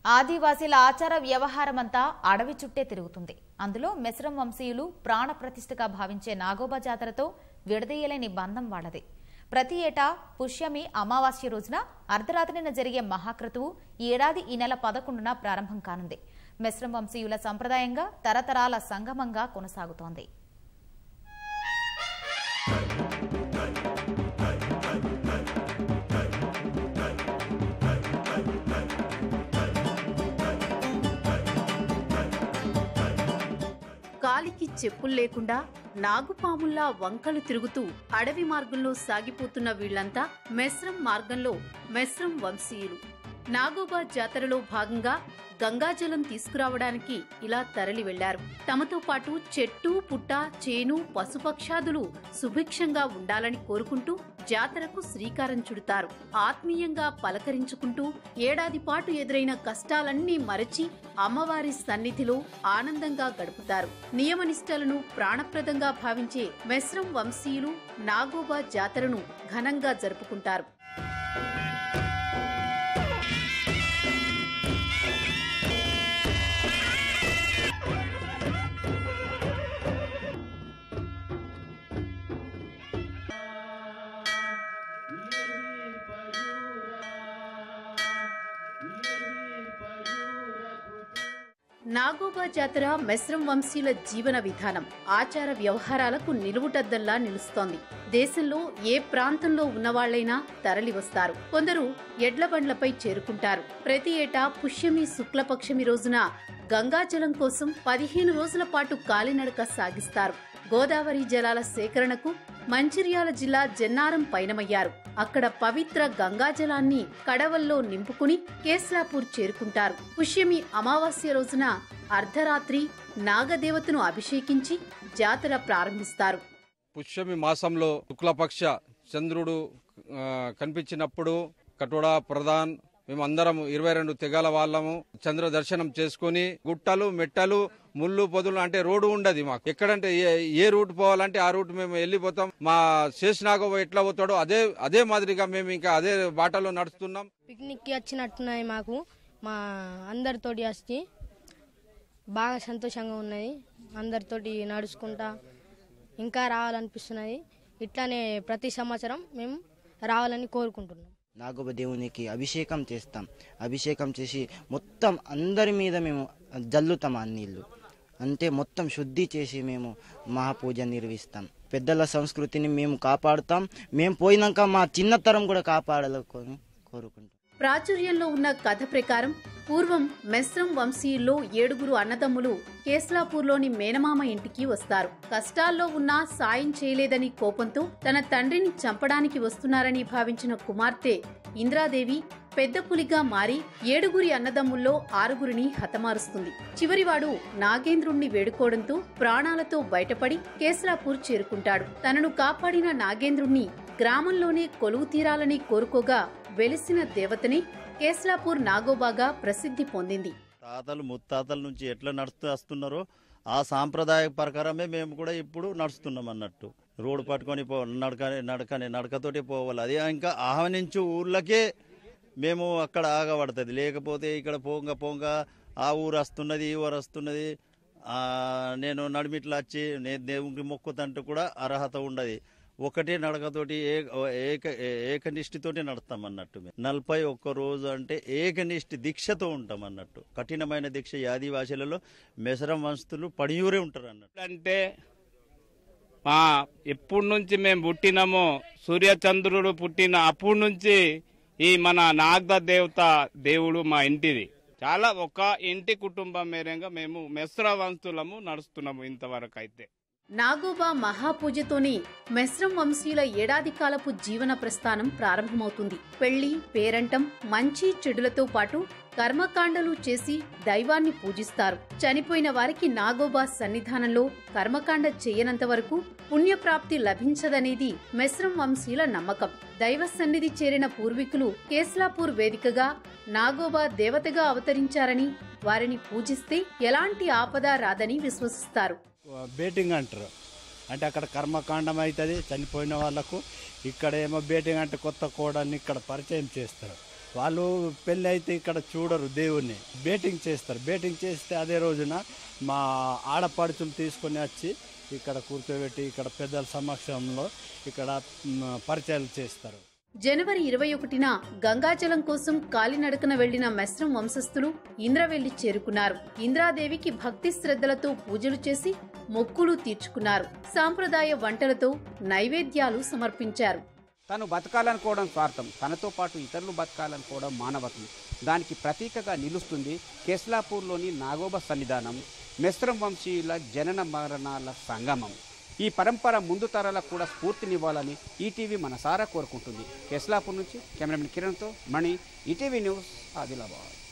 ఆదివాసీల ఆచార వ్యవహారమంతా అడవి చుట్టే తిరుగుతుంది అందులో మెసరం వంశీయులు ప్రాణ ప్రతిష్ఠగా భావించే నాగోబా జాతరతో విడదీయలేని బంధం వాళ్ళది ప్రతి ఏటా పుష్యమి అమావాస్య రోజున అర్ధరాత్రిన జరిగే మహాక్రతువు ఈ ఏడాది ఈ నెల పదకొండున ప్రారంభం కానుంది మెస్రం వంశీయుల సంప్రదాయంగా తరతరాల సంగమంగా కొనసాగుతోంది కాలికి చెప్పులు లేకుండా నాగుపాముల్లా వంకలు తిరుగుతూ అడవి మార్గంలో సాగిపోతున్న వీళ్లంతా మెస్రం మార్గంలో మెస్రం వంశీయులు నాగోబా జాతరలో భాగంగా గంగాజలం తీసుకురావడానికి ఇలా తరలి వెళ్లారు తమతో పాటు చెట్టు పుట్ట చేను పశుపక్షాదులు సుభిక్షంగా ఉండాలని కోరుకుంటూ జాతరకు శ్రీకారం చుడతారు ఆత్మీయంగా పలకరించుకుంటూ ఏడాది పాటు ఎదురైన కష్టాలన్నీ మరచి అమ్మవారి సన్నిధిలో ఆనందంగా గడుపుతారు నియమనిష్టలను ప్రాణప్రదంగా భావించే మెస్రం వంశీయులు నాగోబా జాతరను ఘనంగా జరుపుకుంటారు నాగోబా జాతర మెస్రం వంశీయుల జీవన విధానం ఆచార వ్యవహారాలకు నిలువుటద్దల్లా నిలుస్తోంది దేశంలో ఏ ప్రాంతంలో ఉన్నవాళ్లైనా తరలి వస్తారు కొందరు ఎడ్ల బండ్లపై చేరుకుంటారు ప్రతి ఏటా పుష్యమి శుక్లపక్షమి రోజున గంగాజలం కోసం పదిహేను రోజుల పాటు కాలినడక సాగిస్తారు గోదావరి జలాల సేకరణకు మంచిర్యాల జిల్లా జన్నారం పయనమయ్యారు అక్కడ పవిత్ర గంగాజలాన్ని కడవల్లో నింపుకుని కేస్లాపూర్ చేరుకుంటారు పుష్యమి అమావాస్య రోజున అర్ధరాత్రి నాగదేవతను అభిషేకించి జాతర ప్రారంభిస్తారు పుష్యమి మాసంలో శుక్లపక్ష చంద్రుడు ఆ, కనిపించినప్పుడు కటోడా ప్రధాన్ మేమందరం ఇరవై రెండు తెగల వాళ్ళము చంద్ర దర్శనం చేసుకుని గుట్టలు మెట్టలు ముళ్ళు పొదులు అంటే రోడ్డు ఉండదు మాకు ఎక్కడంటే ఏ ఏ రూట్ పోవాలంటే ఆ రూట్ మేము వెళ్ళిపోతాం మా శేషనాగవ ఎట్లా పోతాడో అదే అదే మాదిరిగా మేము ఇంకా అదే బాటలో నడుస్తున్నాం పిక్నిక్కి వచ్చినట్టున్నాయి మాకు మా అందరితోటి వచ్చి బాగా సంతోషంగా ఉన్నది అందరితోటి నడుచుకుంటా ఇంకా రావాలనిపిస్తున్నది ఇట్లానే ప్రతి సంవత్సరం మేము రావాలని కోరుకుంటున్నాం నాగోబ దేవునికి అభిషేకం చేస్తాం అభిషేకం చేసి మొత్తం అందరి మీద మేము జల్లుతాం ఆ నీళ్లు అంటే మొత్తం శుద్ధి చేసి మేము మహాపూజ నిర్వహిస్తాం పెద్దల సంస్కృతిని మేము కాపాడుతాం మేము పోయినాక మా చిన్నతరం కూడా కాపాడాలని కోరుకుంటాం ప్రాచుర్యంలో ఉన్న కథ ప్రకారం పూర్వం మెస్రం వంశీయుల్లో ఏడుగురు అన్నదమ్ములు కేస్లాపూర్లోని మేనమామ ఇంటికి వస్తారు కష్టాల్లో ఉన్నా సాయం చేయలేదని కోపంతో తన తండ్రిని చంపడానికి వస్తున్నారని భావించిన కుమార్తె ఇంద్రాదేవి పెద్ద పులిగా మారి ఏడుగురి అన్నదమ్ముల్లో ఆరుగురిని హతమారుస్తుంది చివరివాడు నాగేంద్రుణ్ణి వేడుకోవడంతో ప్రాణాలతో బయటపడి కేస్లాపూర్ చేరుకుంటాడు తనను కాపాడిన నాగేంద్రుణ్ణి గ్రామంలోనే కొలువు తీరాలని కోరుకోగా వెలిసిన దేవతని కేస్లాపూర్ నాగోబాగా ప్రసిద్ధి పొందింది తాతలు ముత్తాతల నుంచి ఎట్లా నడుస్తూ వస్తున్నారో ఆ సాంప్రదాయ ప్రకారమే మేము కూడా ఇప్పుడు నడుస్తున్నాం అన్నట్టు రోడ్డు పట్టుకొని పో నడక నడకని నడకతోటి పోవాలి అది ఇంకా ఆహ్వానించు ఊర్లకే మేము అక్కడ ఆగబడుతుంది లేకపోతే ఇక్కడ పోంగ పోంగ ఆ ఊరు వస్తున్నది ఈ ఊరు వస్తున్నది ఆ, నేను నడిమిట్లా వచ్చి నేను దేవునికి మొక్కుతంటూ కూడా అర్హత ఉండదు ఒకటే నడకతోటి ఏ- ఏక ఏకనిష్ఠితోటి నడుస్తాం అన్నట్టు మేము. నలభై ఒక్క రోజు అంటే ఏకనిష్ఠి దీక్షతో ఉంటాం అన్నట్టు కఠినమైన దీక్ష ఈ ఆదివాసీలలో మెసరం వంశతులు పడియూరే ఉంటారు అన్నట్టు అంటే మా ఎప్పటి నుంచి మేము పుట్టినామో సూర్యచంద్రుడు పుట్టిన అప్పటి నుంచి ఈ మన నాగద దేవత దేవుడు మా ఇంటిది చాలా ఒక ఇంటి కుటుంబం మేరంగా మేము మెస్ర వంశులము నడుస్తున్నాము ఇంతవరకు అయితే నాగోబా మహాపూజతోనే మెస్రం వంశీయుల ఏడాది కాలపు జీవన ప్రస్థానం ప్రారంభమవుతుంది పెళ్లి పేరంటం మంచి చెడులతో పాటు కర్మకాండలు చేసి దైవాన్ని పూజిస్తారు చనిపోయిన వారికి నాగోబా సన్నిధానంలో కర్మకాండ చేయనంత వరకు పుణ్యప్రాప్తి లభించదనేది మెస్రం వంశీయుల నమ్మకం దైవ సన్నిధి చేరిన పూర్వీకులు కేస్లాపూర్ వేదికగా నాగోబా దేవతగా అవతరించారని వారిని పూజిస్తే ఎలాంటి ఆపద రాదని విశ్వసిస్తారు బేటింగ్ అంటారు అంటే అక్కడ కర్మకాండం అవుతుంది చనిపోయిన వాళ్ళకు ఇక్కడ ఏమో బేటింగ్ అంటే కొత్త కోడల్ని ఇక్కడ పరిచయం చేస్తారు వాళ్ళు పెళ్ళి అయితే ఇక్కడ చూడరు దేవుణ్ణి బేటింగ్ చేస్తారు బేటింగ్ చేస్తే అదే రోజున మా ఆడపడుచులు తీసుకొని వచ్చి ఇక్కడ కూర్చోబెట్టి ఇక్కడ పెద్దల సమక్షంలో ఇక్కడ మ్, పరిచయాలు చేస్తారు జనవరి ఇరవై ఒకటిన గంగాజలం కోసం కాలినడకన వెళ్లిన మెస్రం వంశస్థులు ఇంద్రవెల్లి చేరుకున్నారు ఇంద్రాదేవికి భక్తి శ్రద్ధలతో పూజలు చేసి మొక్కులు తీర్చుకున్నారు సాంప్రదాయ వంటలతో నైవేద్యాలు సమర్పించారు తను బతకాలనుకోవడం స్వార్థం తనతో పాటు ఇతరులు బతకాలనుకోవడం మానవత్వం దానికి ప్రతీకగా నిలుస్తుంది కేస్లాపూర్లోని నాగోబ సన్నిధానం మెస్రం వంశీయుల జనన మరణాల సంగమం ఈ పరంపర ముందు తరాలకు కూడా స్ఫూర్తినివ్వాలని ఈటీవీ మనసారా కోరుకుంటుంది కేస్లాపూర్ నుంచి కెమెరామెన్ కిరణ్తో మణి ఈటీవీ న్యూస్ ఆదిలాబాద్